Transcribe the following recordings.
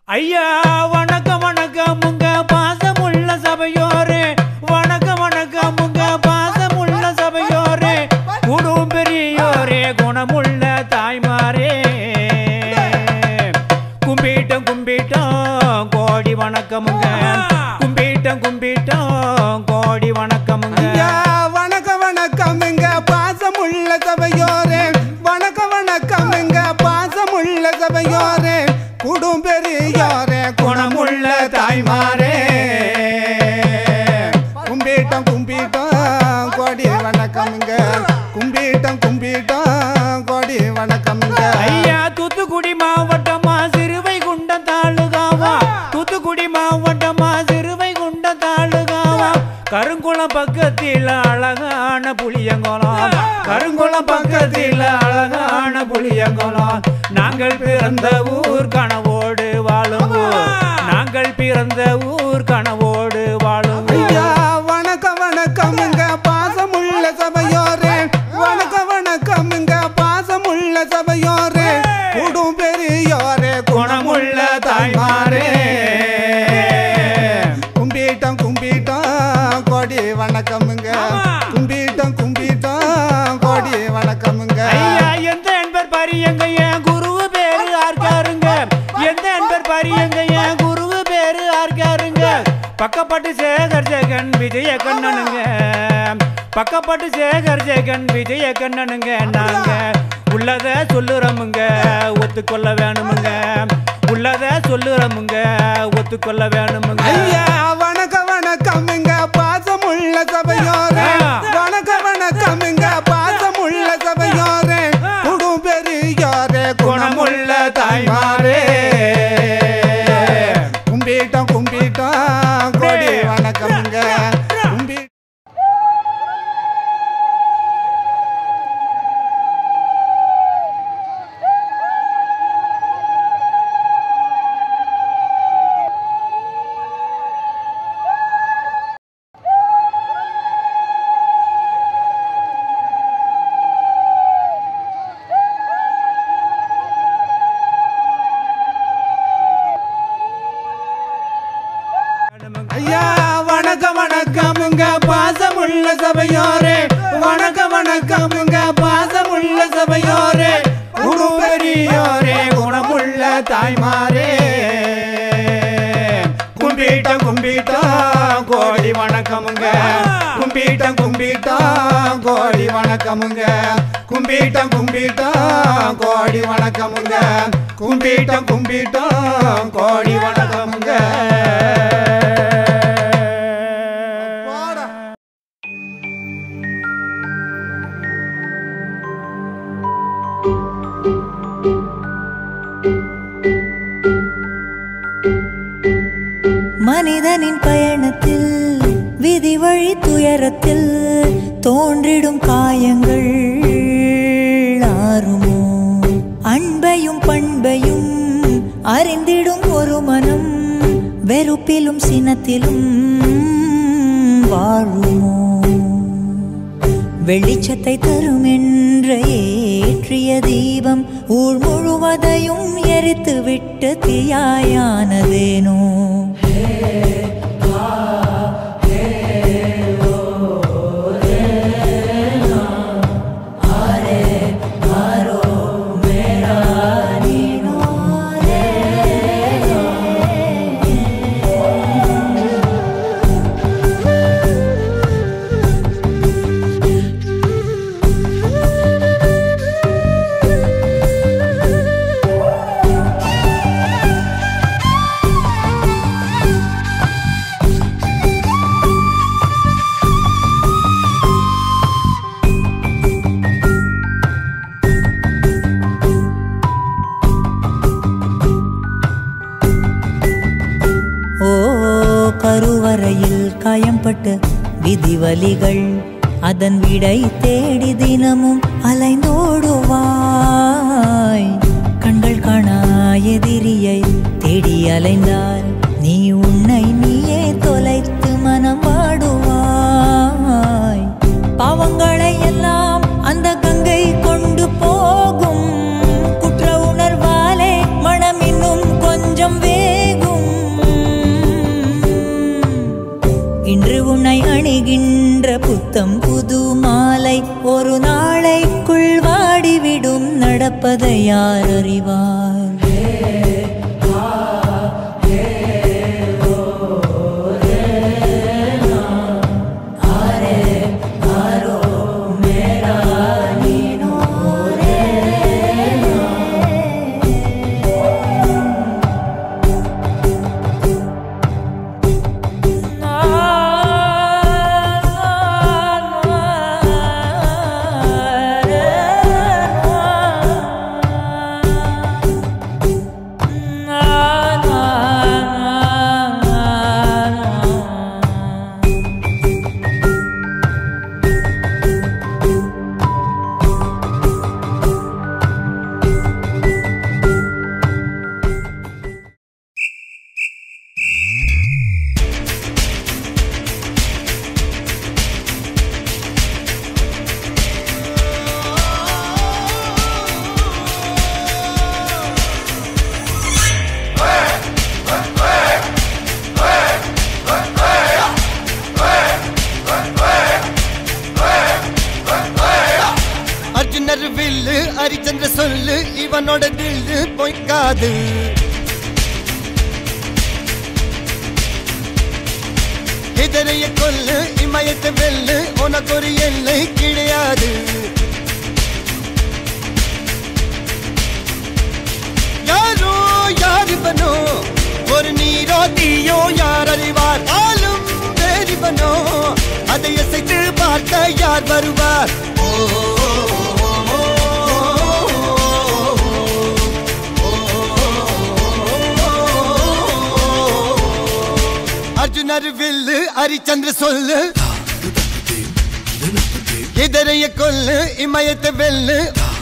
ஐயா வணக்கம் வணக்கம் உங்க பாசமுள்ள சபையோரே வணக்கம் வணக்கம் உங்க பாசமுள்ள சபையோரே குடும் பெரியோரே குணமுள்ள தாய்மாரே கும்பிட்டோம் கும்பிட்டோம் கோடி வணக்கமுங்க கும்பிட்டோம் கும்பிட்டோம் கோடி வணக்கமுங்க ஐயா வணக்க வணக்கம் எங்க பாசமுள்ள சபையோரே வணக்க வணக்கம் எங்க பாசமுள்ள சபையோரே குடும் பெரியோரே குணமுள்ள தாய்மாரே கும்பிட்டோம் கும்பிட்டோம் கோடி வணக்கம்ங்க கும்பிட்டோம் கும்பிட்டோம் கோடி வணக்கம்ங்க ஐயா தூத்துக்குடி மாவட்டமா சிறுவைகுண்டம் தாலுகாவா தூத்துக்குடி மாவட்டமா சிறுவைகுண்டம் தாலுகாவா கருங்குளம் பக்கத்தில் அழகான புளியங்குளம் கருங்குளம் பக்கத்தில் அழகான புளியங்குளம் நாங்கள் பிறந்த ஊர் கனவோடு வாழும் ஊர். நாங்கள் பிறந்த ஊர் கனவோடு வாழும் ஊர். ஐயா வணக்க வணக்கம் இங்க பாசமுள்ள சபையோரே வணக்க வணக்கம் இங்க பாசமுள்ள சபையோரே குடும் பெரியோரே குணமுள்ள தாய்மாரே கும்பிட்டோம் கும்பிட்டோம் கோடி வணக்கமுங்க கும்பிட்டோம் கும்பிட்டோம் கோடி வணக்கமுங்க ஐயா எந்த என்பர் பரியங்க என் குருவு பேரு ஆர்காருங்க எந்த என்பர் பரியங்க என் குருவு பேரு ஆர்காருங்க பக்கப்பட்டு சேகர் ஜெகன் விஜய கண்ணனுங்க பக்கப்பட்டு சேகர் ஜெகன் விஜய கண்ணனுங்க நாங்க உள்ளத சொல்லுறோமுங்க ஒத்துக்கொள்ள வேணுமுங்க உள்ளத சொல்லுறோமுங்க ஒத்துக்கொள்ள வேணுமுங்க ஐயா வணக்க வணக்கம் இங்க பாசமுள்ள சபையோரே ஆ. வணக்க வணக்கம் இங்க பாசமுள்ள சபையோரே குடும் பெரியோரே குணமுள்ள தாய்மாரே கும்பிட்டோம் கும்பிட்டோம் கோடி வணக்கம்ங்க கும்பி ஐயா வணக்க வணக்கமுங்க பாசமுள்ள சபையோரே வணக்க வணக்கமுங்க பாசமுள்ள சபையோரே குடும் பெரியோரே குணமுள்ள தாய்மாரே கும்பிட்டோம் கும்பிட்டோம் கோடி வணக்கமுங்க கும்பிட்டோம் கும்பிட்டோம் கோடி வணக்கமுங்க கும்பிட்டோம் கும்பிட்டோம் கோடி வணக்கமுங்க கும்பிட்டோம் கும்பிட்டோம் கோடி வணக்கமுங்க மனிதனின் பயணத்தில் விதி வழி துயரத்தில் தோன்றிடும் காயங்கள் ஆறுமோ அன்பையும் பண்பையும் அறிந்திடும் ஒரு மனம் வெறுப்பிலும் சினத்திலும் வாழுமோ வெளிச்சத்தை தரும் என்ற ஏற்றிய தீபம் ஊர் முழுவதையும் எரித்து விட்டு தீயாயானதேனோ ஓ கருவறையில் காயம்பட்ட விதிவலிகள் அதன் விடை தேடி தினமும் அலைந்தோடுவாய் கண்கள் காணா எதிரியை தேடி அலைந்தால் நீ உன்னை நீயே தொலைத்து மனம் வாடுவாய் பாவங்களை எல்லாம் அந்த கங்கை கொண்டு போகும் குற்ற உணர்வாலே மனம் இன்னும் கொஞ்சம் வே இன்று உன்னை அணிகின்ற புத்தம் புது மாலை ஒரு நாளைக்குள் வாடிவிடும் நடப்பதை யார் அறிவார் அர்ஜுனர் வில்லு ஹரிச்சந்திர சொல்லு இவனோட தில்லு பொய்க்காது இதனைய கொல்லு இமயத்தை வெல்லு உனக்கு ஒரு எல்லை கிடையாது யாரோ யார் இவனோ ஒரு நீரோ தீயோ யார் அறிவார் ஆளும் வேறிவனோ அதை அசைத்து பார்க்க யார் வருவார் அர்ஜுனர் வில்லு ஹரிச்சந்திர சொல்லு இதரைய கொல்லு இமயத்தை வெல்லு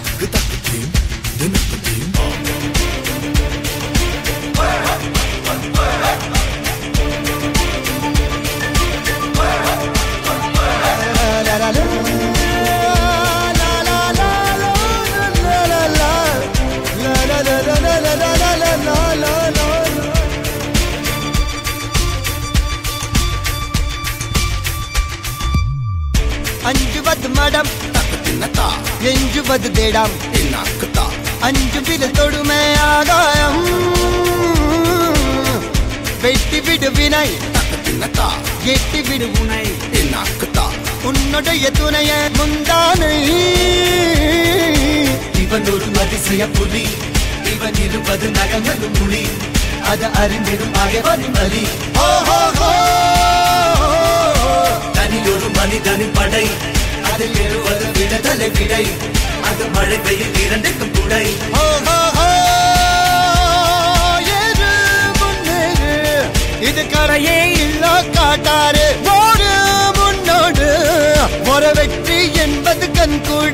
அஞ்சுவது மடம் எஞ்சுவது தேடம் அஞ்சு வித தொடுமை ஆகாயம் வெட்டி விடு வினை எட்டி விடு உனை உன்னுடைய துணைய முந்தானை இவன் ஒரு அதிசய புலி இவன் இருப்பது நகங்களும் புலி அது அறிந்திடும் ஆகவனின் வலி ஓஹோ தனி ஒரு மனிதனின் படை அதில் எழுவது விடுதலை விடை அது மழை பெய்யும் இரண்டுக்கும் துடை ஏறு முன்னேறு இது கரையே இல்ல காட்டாரு ஓடு முன்னோடு ஒரு வெற்றி என்பது கண் கூட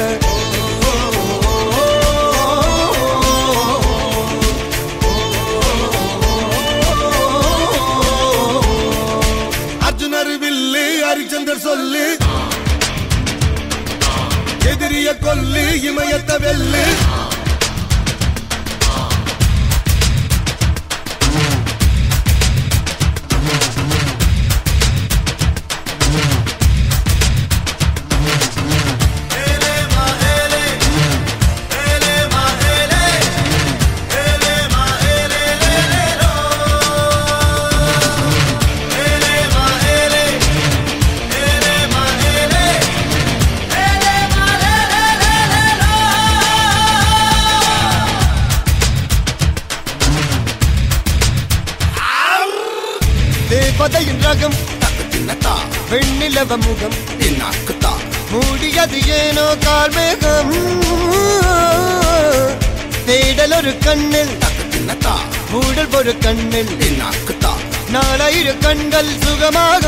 அர்ஜுனர் வில்லு ஹரிச்சந்தர் சொல்லு எதிரிய கொல்லு இமயத்த வெல்லு தேவதையின் ரகம் வெண்ணிலவ முகம் மூடியது ஏனோ கார்மேகம் தேடல் ஒரு கண்ணில் மூடல் ஒரு கண்ணில் நாலாயிர கண்கள் சுகமாக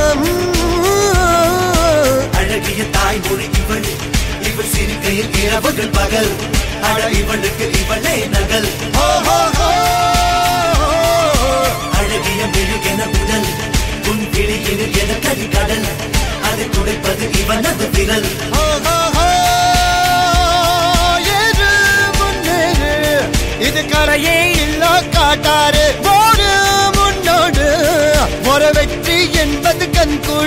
அழகிய தாய்மொழி இவள் இவள் சிரிக்கையில் இரவுகள் பகல் அழ இவளுக்கு இவளே நகல் அழகிய மெழுகென உடல் உன் கிளியில் என கரிகடல் அதை துடைப்பது இவனது விரல் ஏறு முன்னேறு இது கரையே இல்ல காட்டாரு ஓடு முன்னோடு ஒரு வெற்றி என்பது கண் கூட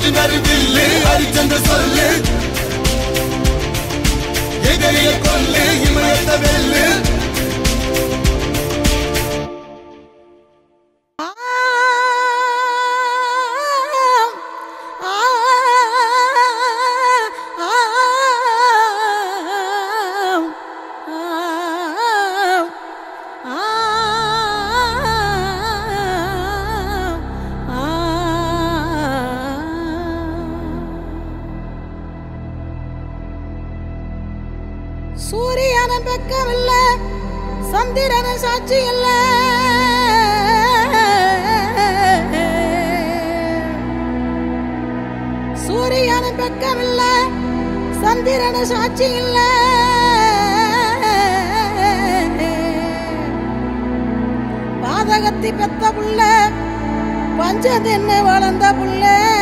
அர்ஜுனர் வில்லு ஹரிச்சந்திர சொல்லு எதிரிய கொல்லு இமயத்த வெல்லு சூரியன பக்கம் இல்ல சந்திரன சாட்சி இல்ல சூரியன பக்கம் இல்ல சந்திரன சாட்சி இல்ல பாதகத்தி பெத்த புள்ள பஞ்சதின்னு வளர்ந்த புள்ள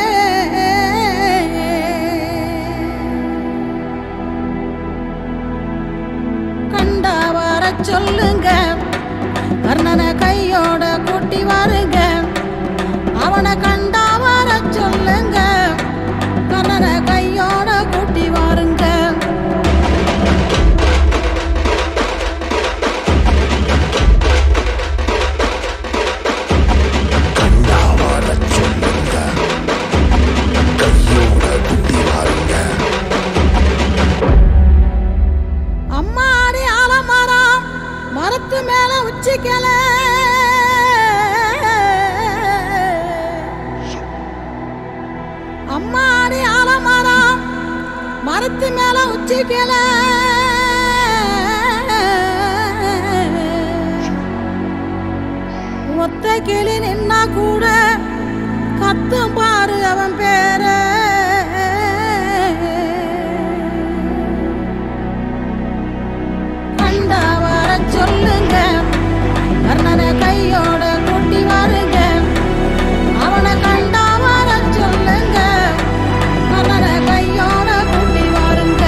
கண்டா வர சொல்லுங்க கர்ணனை கையோட கூட்டி வாருங்க அவனை கண்டா வர சொல்லுங்க கர்ணனை கையோட கூட்டி வாருங்க அம்மாடி ஆலமரம் மரத்து மேல உச்சிக்கல அம்மாடி ஆலமரம் மரத்து மேல உச்சிக்கல ஒத்த கிளி நின்னா கூட கத்தும் பாரு அவன் பேர கண்டா வர சொல்லுங்க கர்ணனை கையோட கூட்டி வாருங்க அவனை கண்டா வர சொல்லுங்க கர்ணனை கையோட கூட்டி வாருங்க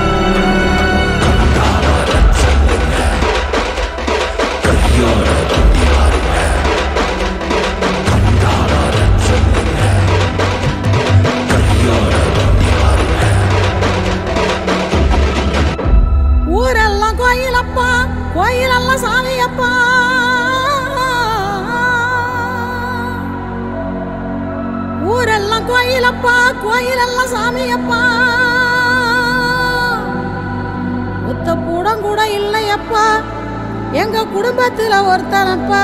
ஊரெல்லாம் கோயிலப்பா கோயிலெல்லாம் சாமியப்பா ஊரெல்லாம் கோயிலப்பா கோயிலெல்லாம் சாமியப்பா ஒத்த கூடம் கூட இல்லையப்பா எங்க குடும்பத்துல ஒருத்தனப்பா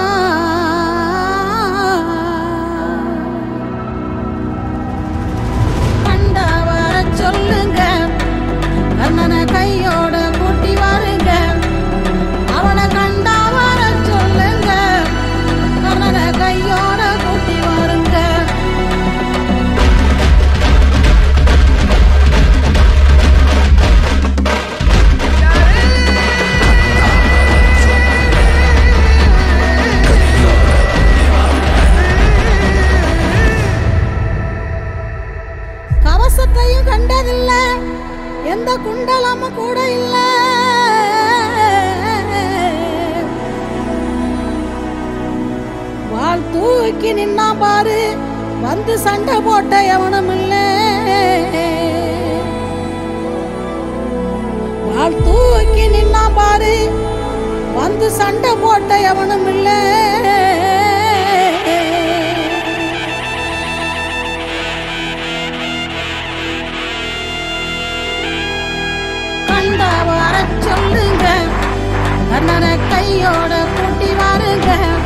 கண்டா வர சொல்லுங்க கண்ணனை கையோட கூட்டி வாருங்க அவனை கண்டா வர சொல்லுங்க கண்ணனை கையோட கூட்டி வாருங்க கவசத்தையும் கண்டதில்ல எந்த குண்டலமும் கூட இல்ல வாழ் தூக்கி நின்னா பாரு வந்து சண்டை போட்ட எவனும் இல்ல வாழ் தூக்கி நின்னா பாரு வந்து சண்டை போட்ட எவனும் இல்லை கண்டா வர சொல்லுங்க கண்ணனை கையோட கூட்டி வாருங்க